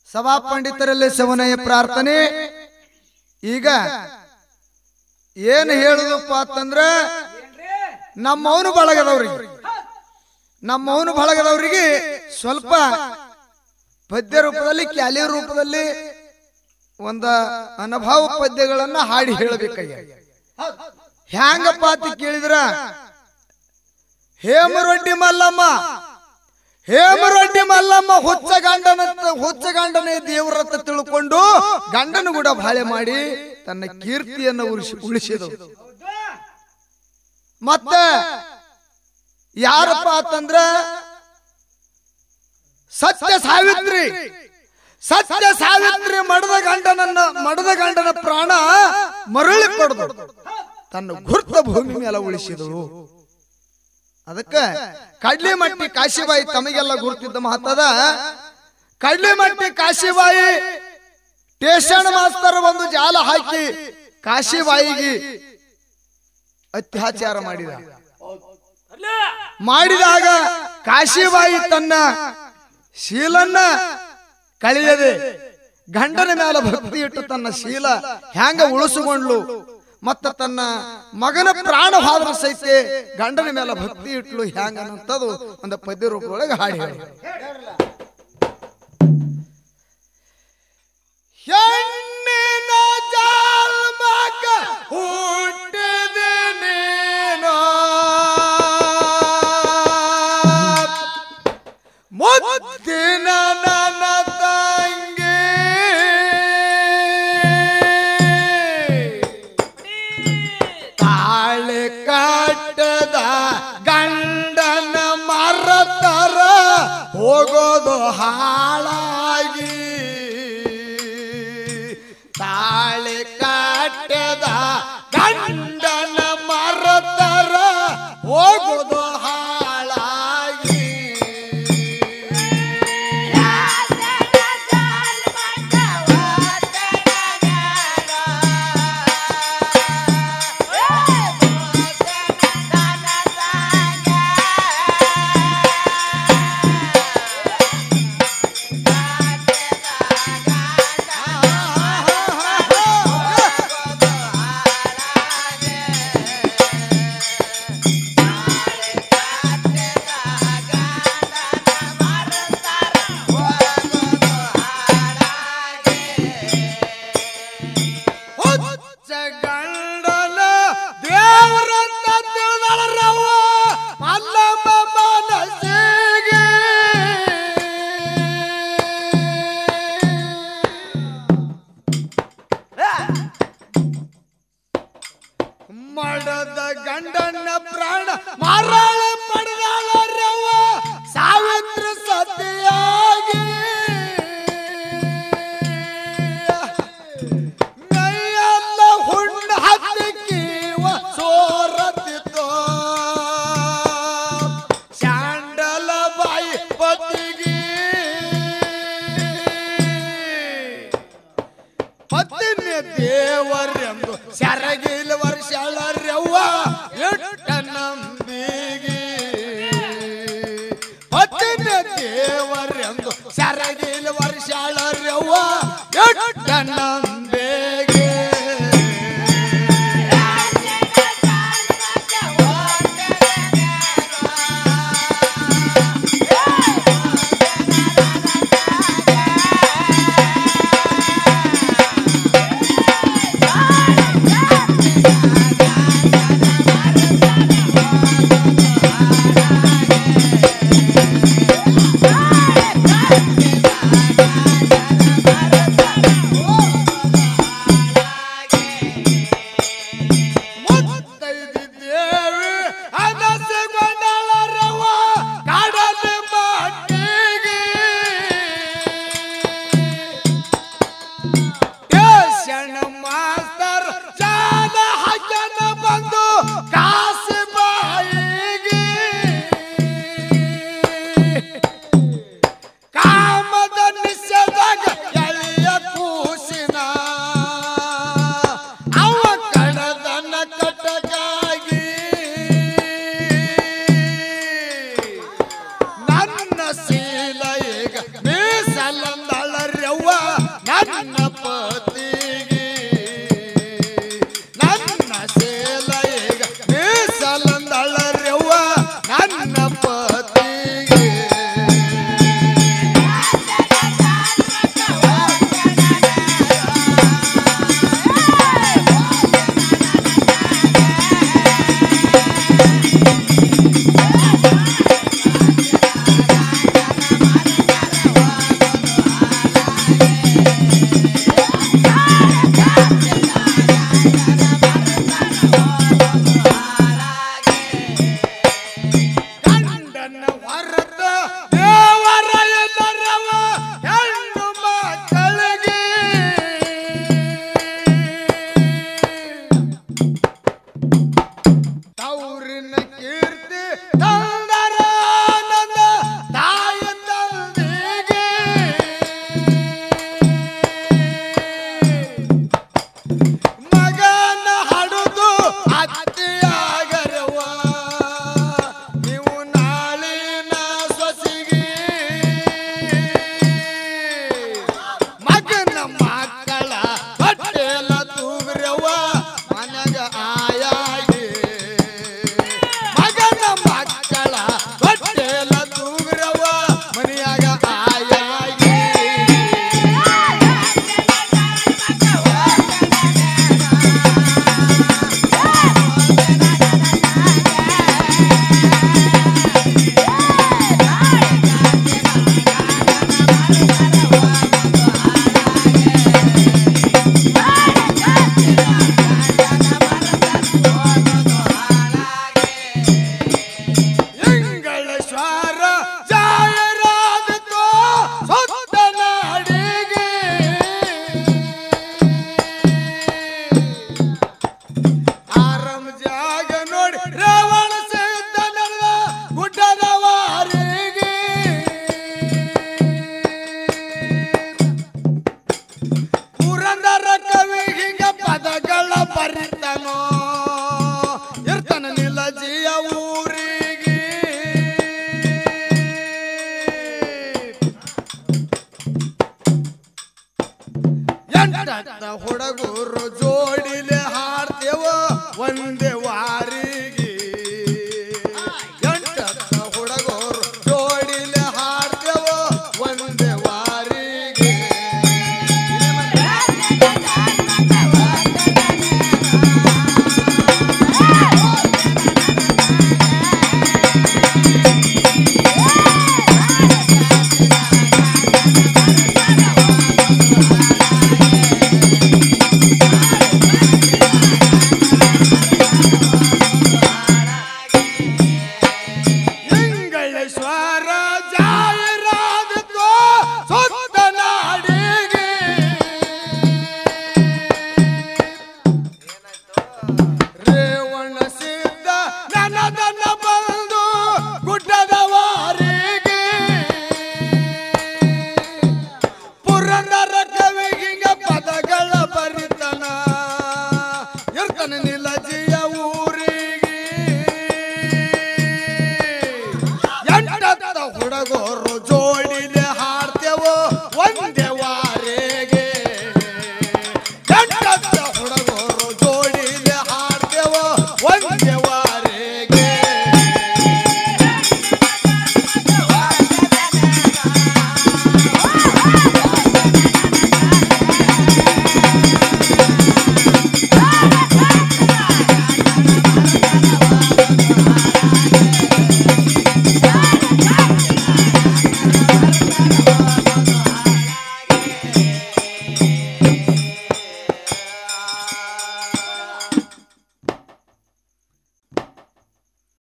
ಸಭಾ ಪಂಡಿತರಲ್ಲಿ ಸವನಯ ಪ್ರಾರ್ಥನೆ ಈಗ ಏನು ಹೇಳುದಪ್ಪ ಅಂತಂದ್ರ ನಮ್ಮವನು ಬಳಗದವ್ರಿಗೆ ನಮ್ಮವನು ಬಳಗದವ್ರಿಗೆ ಸ್ವಲ್ಪ ಪದ್ಯ ರೂಪದಲ್ಲಿ ಕ್ಯಾಲಿ ರೂಪದಲ್ಲಿ ಒಂದ ಅನುಭವ ಪದ್ಯಗಳನ್ನ ಹಾಡಿ ಹೇಳಬೇಕಯ್ಯ ಹ್ಯಾಂಗಪ್ಪ ಅಂತ ಕೇಳಿದ್ರ ಹೇಮರೊಡ್ಡಿ ಮಲ್ಲಮ್ಮ ಹೇಮರೊಡ್ಡಿ ಮಲ್ಲಮ್ಮ ಹುಚ್ಚ ಗಂಡನ ಹುಚ್ಚ ಗಂಡನೇ ದೇವರತ್ತ ತಿಳ್ಕೊಂಡು ಗಂಡನ ಕೂಡ ಬಾಳೆ ಮಾಡಿ ತನ್ನ ಕೀರ್ತಿಯನ್ನು ಉಳಿಸಿ ಉಳಿಸಿದವು ಮತ್ತೆ ಯಾರಪ್ಪ ಅಂತಂದ್ರ ಸತ್ಯ ಸಾವಿತ್ರಿ ಸತ್ಯ ಸಾವಿತ್ರಿ ಮಡದ ಗಂಡನನ್ನ ಮಡದ ಗಂಡನ ಪ್ರಾಣ ಮರಳಿ ಪಡೆದು ತನ್ನ ಗುರ್ತ ಭೂಮಿ ಮೇಲೆ ಉಳಿಸಿದಳು ಅದಕ್ಕೆ ಕಡ್ಲಿ ಮಟ್ಟಿ ಕಾಶಿಬಾಯಿ ತಮಗೆಲ್ಲ ಗುರುತಿದ್ದ ಮಹತ್ತದ ಕಡ್ಲಿ ಮಟ್ಟಿ ಕಾಶಿಬಾಯಿ ಟೇಷನ್ ಮಾಸ್ತರ್ ಒಂದು ಜಾಲ ಹಾಕಿ ಕಾಶಿಬಾಯಿಗೆ ಅತ್ಯಾಚಾರ ಮಾಡಿದ ಮಾಡಿದಾಗ ಕಾಶಿಬಾಯಿ ತನ್ನ ಶೀಲನ್ನ ಕಳೆಯದೆ ಗಂಡನ ಮೇಲೆ ಭಕ್ತಿ ಇಟ್ಟು ತನ್ನ ಶೀಲ ಹ್ಯಾಂಗ ಉಳಿಸಿಕೊಂಡ್ಲು ಮತ್ತ ತನ್ನ ಮಗನ ಪ್ರಾಣ ಹೋದ್ರ ಸಹಿತ ಗಂಡನ ಮೇಲೆ ಭಕ್ತಿ ಇಟ್ಲು ಹ್ಯಾಂಗ ಅನ್ನಂಥದ್ದು ಒಂದು ಪದ್ಯ ರೂಪದೊಳಗೆ ಹಾಡಿ ಹೇಳಿ ಹೆಣ್ಣಿನ ಜಾಲ್ಮಕ ಹುಟ್ಟಿದೆ ನೀನು ಮುದ್ದಿನ ನನ್ನ ತಂಗಿ ತಾಳೆ ಕಟ್ಟದ ಗಂಡನ ಮರತರ ಹೋಗೋದು ಹಾಳಾಗಿ ತಾಳೆ ಕಟ್ಟದ ಗಂಡನ ಮರತರ ಹೋಗೋದು ಹಾಳಾಗಿ ಹುಚ್ಚ ಗಂಡನ ದೇವರಂತ ತಿಳಿದಳರವ್ವ ಮಲ್ಲಮ್ಮ ಮನಸ್ಸಿಗೆ ಮಡದ ಗಂಡನ ಪ್ರಾಣ ಮಾರಾಳ ಪಡೆದಾಳರವ್ವ ಸಾವಿತ್ರ ಸತಿಯಾಗಿ ನೈಯಲ್ಲ ಹುಣ್ಣ ಹತ್ತಿಕ್ಕೀವ ಸೋರತಿತ್ತೋ ಶಾಂಡಲ ಬಾಯಿ ಪತಿಗೆ ಪತ್ತಿನ ದೇವರೆಂದು ಸರಗಿಲ ವರ್ಷಳರ್ಯವ್ವ ಎಟ್ಟ ನಂಬಿಗೆ ಪತ್ತಿನ ದೇವರೆಂದು ಸರಗಿಲ ವರ್ಷಳರ್ಯವ್ವ ಎಟ್ಟ ನಂಬಿಗೆ ಮುತ್ತೈದಿ ದೇವಿ ಅನಸಗೊಂಡಳರವ್ವ ಕಾಡಲ ಮಟ್ಟಿಗೆ ಟೇಷನ್ ಮಾಸ್ತರ್ ಜಾನ ಹಜನ ಬಂದು ಕಾಸು ಬಾಯಿಗೆ ಕಾಮದ ನಿಸ ಇಂಗಳೇಶ್ವರ ಜಾಯರಾದಿತೋ ಸುತ್ತ ನಾಡಿಗೆ ಆರಂ ಜಾಗ ನೋಡಿ ರಾವಣ ಸಿದ್ಧ ನಡೆದ ಗುಡ್ಡದ ವಾರಿಗೆ ಪುರಂದರ ಕವಿ ಹಿಂಗ ಪದಗಳ ಬರಿತನೋ ಇರ್ತಾನ ನಿಲಜಿಯ ಊರಿಗೆ ಎಂಟ ಹುಡುಗರು ಜೋಡಿಲೆ ಹಾಡ್ತೇವ ಒಂದೇ ವಾರಿಗೆ ಎಂಟ ಹುಡುಗರು ಜೋಡಿಲೆ ಹಾಡ್ತೇವ ಒಂದೇ ವಾರಿಗೆ